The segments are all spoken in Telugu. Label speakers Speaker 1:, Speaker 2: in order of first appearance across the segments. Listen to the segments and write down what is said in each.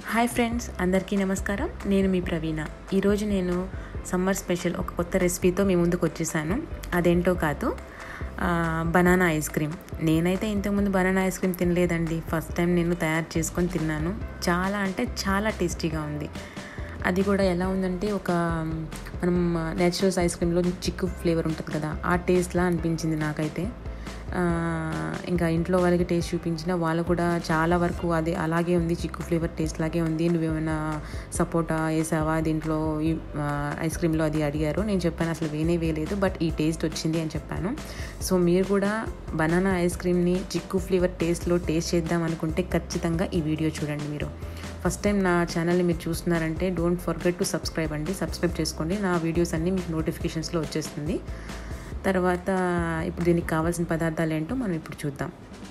Speaker 1: హాయ్ ఫ్రెండ్స్ అందరికీ నమస్కారం నేను మీ ప్రవీణ ఈరోజు నేను సమ్మర్ స్పెషల్ ఒక కొత్త రెసిపీతో మీ ముందుకు వచ్చేసాను అదేంటో కాదు ఆ, బనానా ఐస్ క్రీమ్ నేనైతే ఇంతకుముందు బనానా ఐస్ క్రీమ్ తినలేదండి ఫస్ట్ టైం నేను తయారు చేసుకొని తిన్నాను చాలా అంటే చాలా టేస్టీగా ఉంది అది కూడా ఎలా ఉందంటే ఒక మనం నేచురల్స్ ఐస్ క్రీమ్లో చిక్కు ఫ్లేవర్ ఉంటుంది కదా ఆ టేస్ట్లా అనిపించింది నాకైతే ఆ, ఇంకా ఇంట్లో వాళ్ళకి టేస్ట్ చూపించిన వాళ్ళు కూడా చాలా వరకు అది అలాగే ఉంది చిక్కు ఫ్లేవర్ టేస్ట్ లాగే ఉంది నువ్వేమైనా సపోటా వేసావా దీంట్లో ఈ, ఆ, ఐస్ క్రీమ్లో అది అడిగారు నేను చెప్పాను అసలు వేనే వేయలేదు బట్ ఈ టేస్ట్ వచ్చింది అని చెప్పాను సో మీరు కూడా బనానా ఐస్ క్రీమ్ని చిక్కు ఫ్లేవర్ టేస్ట్లో టేస్ట్ చేద్దాం అనుకుంటే ఖచ్చితంగా ఈ వీడియో చూడండి మీరు ఫస్ట్ టైం నా ఛానల్ని మీరు చూస్తున్నారంటే డోంట్ ఫర్గెట్ టు సబ్స్క్రైబ్ అండి సబ్స్క్రైబ్ చేసుకోండి నా వీడియోస్ అన్నీ మీకు నోటిఫికేషన్స్లో వచ్చేస్తుంది తర్వాత ఇప్పుడు దీనికి కావాల్సిన పదార్థాలు ఏంటో మనం ఇప్పుడు చూద్దాం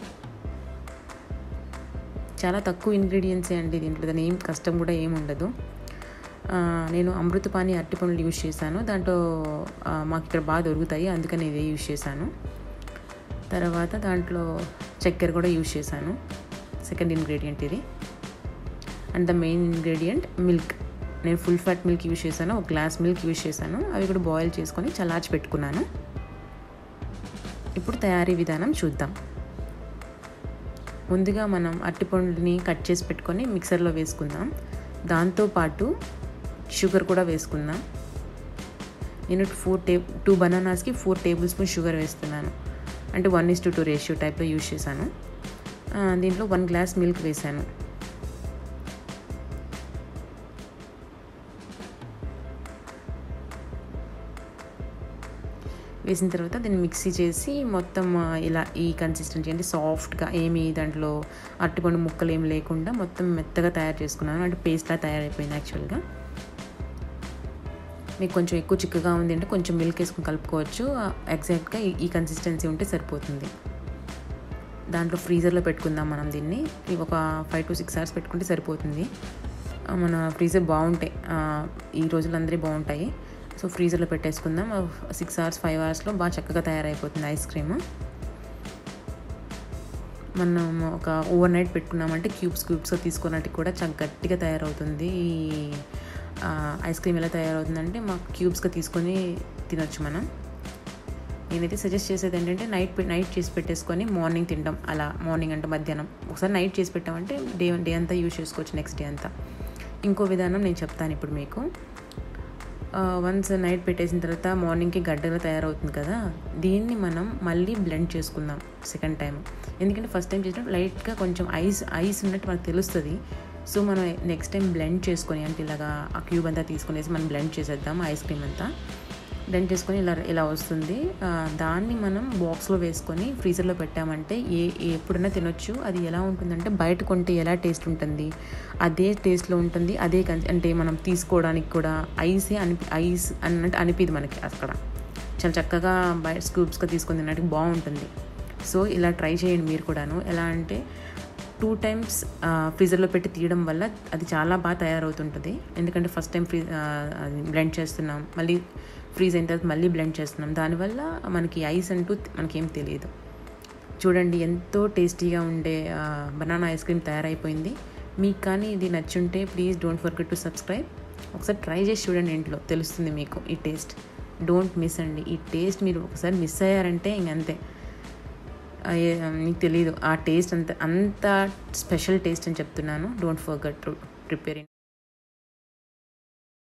Speaker 1: చాలా తక్కువ ఇంగ్రీడియంట్సే అండి దీంట్లో దాని ఏం కష్టం కూడా ఏం ఉండదు ఆ, నేను అమృతపాణి అరటిపండ్లు యూజ్ చేశాను దాంట్లో ఆ, మాకు ఇక్కడ బాగా దొరుకుతాయి అందుకని ఇదే యూజ్ చేశాను తర్వాత దాంట్లో చక్కెర కూడా యూజ్ చేశాను సెకండ్ ఇంగ్రీడియంట్ ఇది and the main ingredient milk నేను ఫుల్ ఫ్యాట్ మిల్క్ యూజ్ చేశాను ఒక గ్లాస్ మిల్క్ యూజ్ చేశాను అవి కూడా బాయిల్ చేసుకొని చల్లార్చి పెట్టుకున్నాను ఇప్పుడు తయారీ విధానం చూద్దాం ముందుగా మనం అరటిపండుని కట్ చేసి పెట్టుకొని మిక్సర్లో వేసుకుందాం దాంతోపాటు షుగర్ కూడా వేసుకుందాం నేను ఫోర్ టే టూ బనానాస్కి ఫోర్ టేబుల్ స్పూన్ షుగర్ వేస్తున్నాను అంటే one is to two ratio టైప్లో యూజ్ చేశాను ఆ, దీంట్లో వన్ గ్లాస్ మిల్క్ వేసాను వేసిన తర్వాత దీన్ని మిక్సీ చేసి మొత్తం ఆ, ఇలా ఈ కన్సిస్టెన్సీ అంటే సాఫ్ట్గా ఏమి దాంట్లో అరటిపండు ముక్కలు ఏమి లేకుండా మొత్తం మెత్తగా తయారు చేసుకున్నాను అంటే పేస్ట్లా తయారైపోయింది యాక్చువల్గా మీకు కొంచెం ఎక్కువ చిక్కగా ఉంది అంటే కొంచెం మిల్క్ వేసుకుని కలుపుకోవచ్చు ఎగ్జాక్ట్గా ఈ- ఈ కన్సిస్టెన్సీ ఉంటే సరిపోతుంది దాంట్లో ఫ్రీజర్లో పెట్టుకుందాం మనం దీన్ని ఇవి ఒక ఫైవ్ టు సిక్స్ అవర్స్ పెట్టుకుంటే సరిపోతుంది ఆ, మన ఫ్రీజర్ బాగుంటాయి ఆ, ఈ రోజులు అందరి బాగుంటాయి సో ఫ్రీజర్లో పెట్టేసుకుందాం సిక్స్ అవర్స్ ఫైవ్ అవర్స్లో బాగా చక్కగా తయారైపోతుంది ఐస్ క్రీమ్ మనం ఒక ఓవర్ నైట్ పెట్టుకున్నామంటే క్యూబ్స్ క్యూబ్స్గా తీసుకున్నట్టు కూడా చాలా గట్టిగా తయారవుతుంది ఈ ఆ, ఐస్ క్రీమ్ ఎలా తయారవుతుందంటే మా క్యూబ్స్గా తీసుకొని తినొచ్చు మనం నేనైతే సజెస్ట్ చేసేది ఏంటంటే నైట్ పె- నైట్ చేసి పెట్టేసుకొని మార్నింగ్ తింటాం అలా మార్నింగ్ అంటే మధ్యాహ్నం ఒకసారి నైట్ చేసి పెట్టామంటే డే డే అంతా యూజ్ చేసుకోవచ్చు నెక్స్ట్ డే అంతా ఇంకో విధానం నేను చెప్తాను ఇప్పుడు మీకు వన్స్ నైట్ పెట్టేసిన తర్వాత మార్నింగ్కి గడ్డగా తయారవుతుంది కదా దీన్ని మనం మళ్ళీ బ్లెండ్ చేసుకుందాం సెకండ్ టైం ఎందుకంటే ఫస్ట్ టైం చేసినప్పుడు లైట్గా కొంచెం ఐస్ ఐస్ ఉన్నట్టు మనకు తెలుస్తుంది సో మనం నెక్స్ట్ టైం బ్లెండ్ చేసుకొని అంటే ఇలాగా ఆ క్యూబ్ అంతా తీసుకునేసి మనం బ్లెండ్ చేసేద్దాం ఐస్ క్రీమ్ అంతా బ్లెండ్ చేసుకొని ఇలా ఇలా వస్తుంది ఆ, దాన్ని మనం బాక్స్లో వేసుకొని ఫ్రీజర్లో పెట్టామంటే ఏ ఏ- ఎప్పుడైనా తినొచ్చు అది ఎలా ఉంటుందంటే బయట కొంటే ఎలా టేస్ట్ ఉంటుంది అదే టేస్ట్లో ఉంటుంది అదే కన్- అంటే మనం తీసుకోవడానికి కూడా ఐసే అనిపి ఐస్ అన్నట్టు అనిపిది మనకి అక్కడ చాలా చక్కగా బయట స్కూప్స్గా తీసుకొని తినడానికి బాగుంటుంది సో ఇలా ట్రై చేయండి మీరు కూడాను ఎలా అంటే టూ టైమ్స్ ఫ్రీజర్లో పెట్టి తీయడం వల్ల అది చాలా బాగా తయారవుతుంటుంది ఎందుకంటే ఫస్ట్ టైం ఫ్రీ బ్లెండ్ చేస్తున్నాం మళ్ళీ ఫ్రీజ్ అయిన తర్వాత మళ్ళీ బ్లెండ్ చేస్తున్నాం దానివల్ల మనకి ఐస్ అంటూ మనకేం తెలియదు చూడండి ఎంతో టేస్టీగా ఉండే బనానా ఐస్ క్రీమ్ తయారైపోయింది మీకు కానీ ఇది నచ్చుంటే please don't forget to subscribe ఒకసారి ట్రై చేసి చూడండి ఇంట్లో తెలుస్తుంది మీకు ఈ టేస్ట్ డోంట్ మిస్ అండి ఈ టేస్ట్ మీరు ఒకసారి మిస్ అయ్యారంటే ఇంకంతే అయ్యే- మీకు తెలియదు ఆ టేస్ట్ అంత అంత స్పెషల్ టేస్ట్ అని చెప్తున్నాను డోంట్ ఫర్గట్ టు ప్రిపేర్